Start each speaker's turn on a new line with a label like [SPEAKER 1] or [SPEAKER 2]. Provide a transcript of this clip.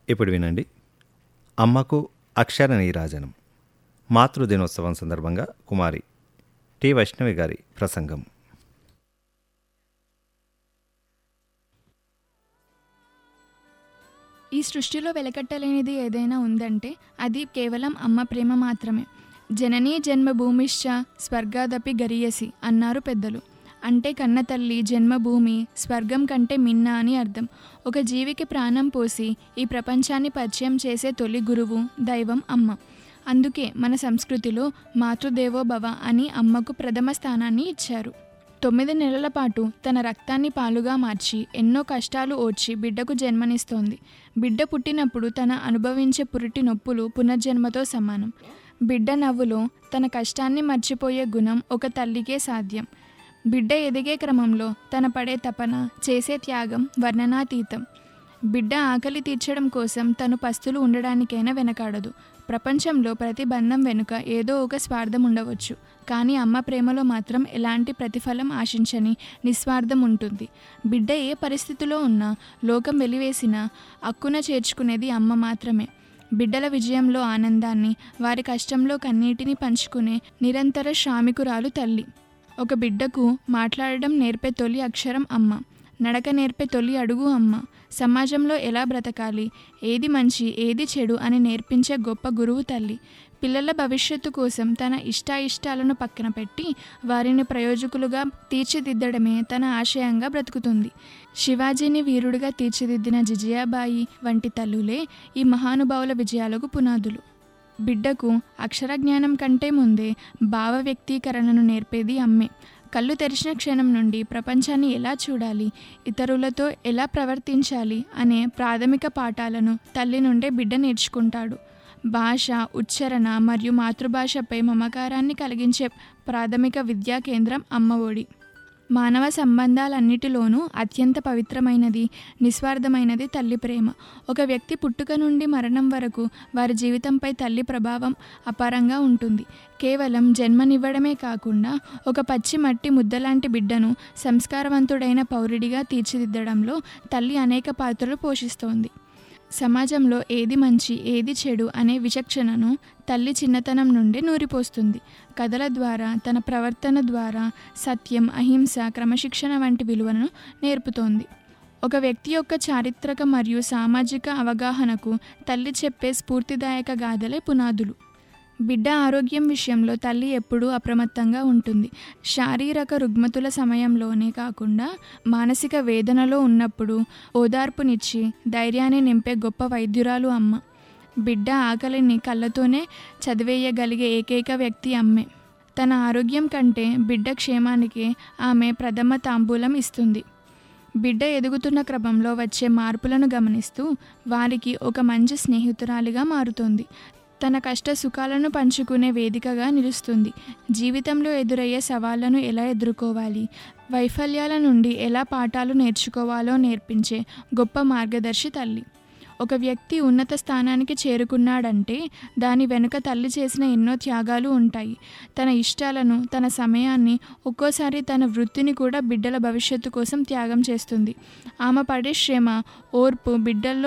[SPEAKER 1] ఇప్పుడు వినండి అమ్మకు అక్షర నీరాజనం మాతృదినోత్సవం సందర్భంగా కుమారి టి వైష్ణవి గారి ప్రసంగం
[SPEAKER 2] ఈ సృష్టిలో వెలకట్టలేనిది ఏదైనా ఉందంటే అది కేవలం అమ్మ ప్రేమ మాత్రమే జననీ జన్మభూమిశ్చ స్వర్గాదపి గరియసి అన్నారు పెద్దలు అంటే కన్న తల్లి జన్మభూమి స్వర్గం కంటే మిన్న అని అర్థం ఒక జీవికి ప్రాణం పోసి ఈ ప్రపంచాన్ని పరిచయం చేసే తొలి గురువు దైవం అమ్మ అందుకే మన సంస్కృతిలో మాతృదేవో భవ అని అమ్మకు ప్రథమ స్థానాన్ని ఇచ్చారు తొమ్మిది నెలల పాటు తన రక్తాన్ని పాలుగా మార్చి ఎన్నో కష్టాలు ఓర్చి బిడ్డకు జన్మనిస్తోంది బిడ్డ పుట్టినప్పుడు తన అనుభవించే పురిటి నొప్పులు పునర్జన్మతో సమానం బిడ్డ నవ్వులో తన కష్టాన్ని మర్చిపోయే గుణం ఒక తల్లికే సాధ్యం బిడ్డ ఎదిగే క్రమంలో తన పడే తపన చేసే త్యాగం వర్ణనాతీతం బిడ్డ ఆకలి తీర్చడం కోసం తను పస్తులు ఉండడానికైనా వెనకాడదు ప్రపంచంలో ప్రతి బంధం వెనుక ఏదో ఒక స్వార్థం ఉండవచ్చు కానీ అమ్మ ప్రేమలో మాత్రం ఎలాంటి ప్రతిఫలం ఆశించని నిస్వార్థం ఉంటుంది బిడ్డ ఏ పరిస్థితిలో ఉన్నా లోకం వెలివేసినా అక్కున చేర్చుకునేది అమ్మ మాత్రమే బిడ్డల విజయంలో ఆనందాన్ని వారి కష్టంలో కన్నీటిని పంచుకునే నిరంతర శ్రామికురాలు తల్లి ఒక బిడ్డకు మాట్లాడడం నేర్పే తొలి అక్షరం అమ్మ నడక నేర్పే తొలి అడుగు అమ్మ సమాజంలో ఎలా బ్రతకాలి ఏది మంచి ఏది చెడు అని నేర్పించే గొప్ప గురువు తల్లి పిల్లల భవిష్యత్తు కోసం తన ఇష్టాయిష్టాలను పక్కన పెట్టి వారిని ప్రయోజకులుగా తీర్చిదిద్దడమే తన ఆశయంగా బ్రతుకుతుంది శివాజీని వీరుడిగా తీర్చిదిద్దిన జిజియాబాయి వంటి తల్లులే ఈ మహానుభావుల విజయాలకు పునాదులు బిడ్డకు అక్షర జ్ఞానం కంటే ముందే భావ వ్యక్తీకరణను నేర్పేది అమ్మే కళ్ళు తెరిచిన క్షణం నుండి ప్రపంచాన్ని ఎలా చూడాలి ఇతరులతో ఎలా ప్రవర్తించాలి అనే ప్రాథమిక పాఠాలను తల్లి నుండే బిడ్డ నేర్చుకుంటాడు భాష ఉచ్చారణ మరియు మాతృభాషపై మమకారాన్ని కలిగించే ప్రాథమిక విద్యా కేంద్రం అమ్మ ఒడి మానవ సంబంధాలన్నిటిలోనూ అత్యంత పవిత్రమైనది నిస్వార్థమైనది తల్లి ప్రేమ ఒక వ్యక్తి పుట్టుక నుండి మరణం వరకు వారి జీవితంపై తల్లి ప్రభావం అపారంగా ఉంటుంది కేవలం జన్మనివ్వడమే కాకుండా ఒక పచ్చి మట్టి ముద్దలాంటి బిడ్డను సంస్కారవంతుడైన పౌరుడిగా తీర్చిదిద్దడంలో తల్లి అనేక పాత్రలు పోషిస్తోంది సమాజంలో ఏది మంచి ఏది చెడు అనే విచక్షణను తల్లి చిన్నతనం నుండి నూరిపోస్తుంది కథల ద్వారా తన ప్రవర్తన ద్వారా సత్యం అహింస క్రమశిక్షణ వంటి విలువలను నేర్పుతోంది ఒక వ్యక్తి యొక్క చారిత్రక మరియు సామాజిక అవగాహనకు తల్లి చెప్పే స్ఫూర్తిదాయక గాథలే పునాదులు బిడ్డ ఆరోగ్యం విషయంలో తల్లి ఎప్పుడూ అప్రమత్తంగా ఉంటుంది శారీరక రుగ్మతుల సమయంలోనే కాకుండా మానసిక వేదనలో ఉన్నప్పుడు ఓదార్పునిచ్చి ధైర్యాన్ని నింపే గొప్ప వైద్యురాలు అమ్మ బిడ్డ ఆకలిని కళ్ళతోనే చదివేయగలిగే ఏకైక వ్యక్తి అమ్మే తన ఆరోగ్యం కంటే బిడ్డ క్షేమానికి ఆమె ప్రథమ తాంబూలం ఇస్తుంది బిడ్డ ఎదుగుతున్న క్రమంలో వచ్చే మార్పులను గమనిస్తూ వారికి ఒక మంచి స్నేహితురాలిగా మారుతుంది తన కష్ట సుఖాలను పంచుకునే వేదికగా నిలుస్తుంది జీవితంలో ఎదురయ్యే సవాళ్లను ఎలా ఎదుర్కోవాలి వైఫల్యాల నుండి ఎలా పాఠాలు నేర్చుకోవాలో నేర్పించే గొప్ప మార్గదర్శి తల్లి ఒక వ్యక్తి ఉన్నత స్థానానికి చేరుకున్నాడంటే దాని వెనుక తల్లి చేసిన ఎన్నో త్యాగాలు ఉంటాయి తన ఇష్టాలను తన సమయాన్ని ఒక్కోసారి తన వృత్తిని కూడా బిడ్డల భవిష్యత్తు కోసం త్యాగం చేస్తుంది ఆమె పడే శ్రమ ఓర్పు బిడ్డల్లో